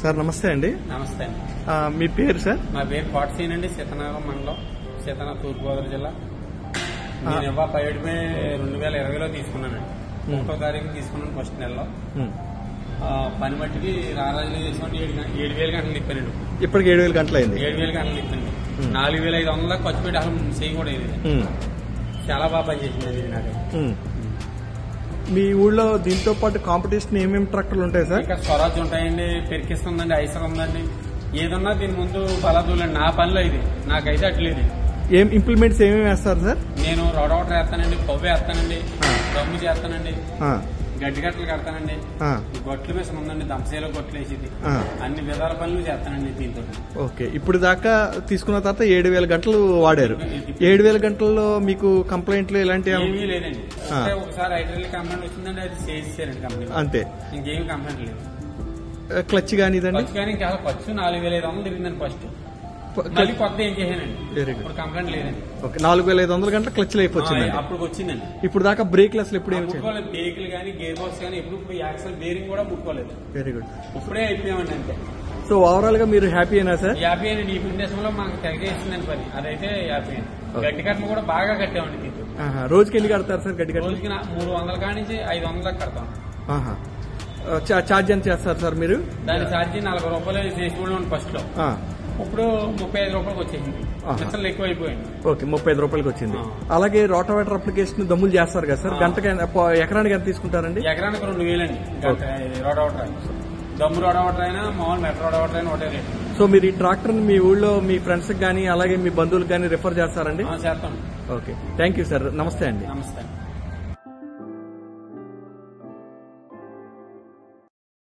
Sir నమస్తే అండి నమస్తే అండి ఆ, మీ పేరు సార్ నా పేరు కోటసీన్ అండి సీతనగరం మండలం సీతన తూర్పుగోదావరి జిల్లా నేను ఇవ్వ పైడ్ మే రెండు వేల ఇరవైలో తీసుకున్నానండి ఒకటో తారీఖు తీసుకున్నాను ఫస్ట్ నెలలో ఉమ్. ఆ, పని మట్టికి రారాజులు చేసుకుంటే ఏడు గం- ఏడు వేల గంటలు తిప్పానండి ఇప్పటికి ఏడు వేల గంటలు అయింది ఏడు వేల గంటలు తిప్పానండి నాలుగు వేల ఐదు వందల ఖర్చు పెట్టి అసలు చేయి కూడా ఇది ఉమ్. చాలా బాగా పనిచేసింది ఇది నాకు ఉమ్. మీ ఊళ్ళో దీంతో పాటు కాంపిటీషన్ ఏమేమి ట్రాక్టర్లు ఉంటాయి సార్ ఇంకా స్వరాజ్ ఉంటాయండి పెరికిస్ ఉందండి ఐసర్ ఉందండి ఏదన్నా దీని ముందు బలదూలండి నా పనిలో ఇది నాకైతే అట్లేదు ఏం ఇంప్లిమెంట్స్ ఏమేమి వేస్తారు సార్ నేను రోడవటర్ వేస్తానండి పవ్వు వేస్తానండి ఆ. రమ్ము చేస్తానండి ఆ, గడ్డి గట్టలు కడతానండి ఆ, గొట్లు మిషన్ ఉందండి దంసేలో గొట్లు వేసేది ఆ. అన్ని విధాల పనులు చేస్తానండి దీంతో ఓకే ఇప్పుడు దాకా తీసుకున్న తర్వాత ఏడు వేల గంటలు వాడారు ఏడు వేల గంటల్లో మీకు కంప్లైంట్లు ఇలాంటి ఏమీ లేదండి అంటే ఒకసారి ఐటల్ కంప్లైంట్ వచ్చిందండి అది చేసేసారండి కంపెనీ అంతే ఇంకేం కంప్లైంట్ లేదు క్లచ్ కానీ ఇదండి ఖర్చు కానీ ఇంకా ఖర్చు నాలుగు వేల ఐదు వందలు తిరిగిందండి ఫస్ట్ ప- మళ్ళీ కొత్త ఏం చేశానండి Very good. ఇప్పుడు కంప్లైంట్ లేదండి ఓకే నాలుగు వేల ఐదు వందల గంటల క్లచ్ లైఫ్ వచ్చిందండి ఆ, అప్పుడు వచ్చిందండి ఇప్పుడు దాకా బ్రేక్ లెస్లు ఎప్పుడు ఏమి చేయలేదు ముట్టుకోలేదు బేకులు కానీ గేర్ బాక్స్ కానీ ఎప్పుడు ఇప్పుడు యాక్సల్ బేరింగ్ కూడా ముట్టుకోలేదు వెరీ గుడ్ ఇప్పుడే అయిపోయామండి అంతే సో ఓవరాల్ గా మీరు హ్యాపీ అయినా సార్ యాభై అని ఈ విండేషన్ లో మాకు తెగేసిందని పని అదైతే యాభై అని గట్టి కట్టలు కూడా బాగా కట్టామండి దీంతో ఆహా, రోజుకి ఎన్ని కడతారు సార్ గడ్డి గడ్డి రోజుకి నా- మూడు వందల కాడి నుంచి ఐదు వందల దాకా కడతాం ఆహా. ఆ, చా- ఛార్జ్ ఎంత చేస్తారు సార్ మీరు దాని ఛార్జీ నలభై రూపాయలు చేసి కూడా ఫస్ట్ లో ఆ, ఇప్పుడు ముప్పై ఐదు రూపాయలకి వచ్చేసింది ఆహా. మిషన్లు ఎక్కువ అయిపోయింది ఓకే ముప్పై ఐదు రూపాయలకి వచ్చింది ఆ. అలాగే రోటోవేటర్ అప్లికేషన్ దమ్ములు చేస్తారు కదా సార్ ఆ. గంటకి ఎంత- పో- ఎకరానికి ఎంత తీసుకుంటారండి ఎకరానికి రెండు వేలండి గంట రోడవటర్ దమ్ము రోడవటర్ అయినా మామూలు మెట్రో రోడవటర్ అయినా ఒకటే రేటు సో మీరు ఈ ట్రాక్టర్ మీ ఊళ్ళో మీ ఫ్రెండ్స్ కానీ అలాగే మీ బంధువులకు కానీ రిఫర్ చేస్తారండి ఆ, చేస్తాం ఓకే థ్యాంక్ యూ సార్ నమస్తే అండి నమస్తే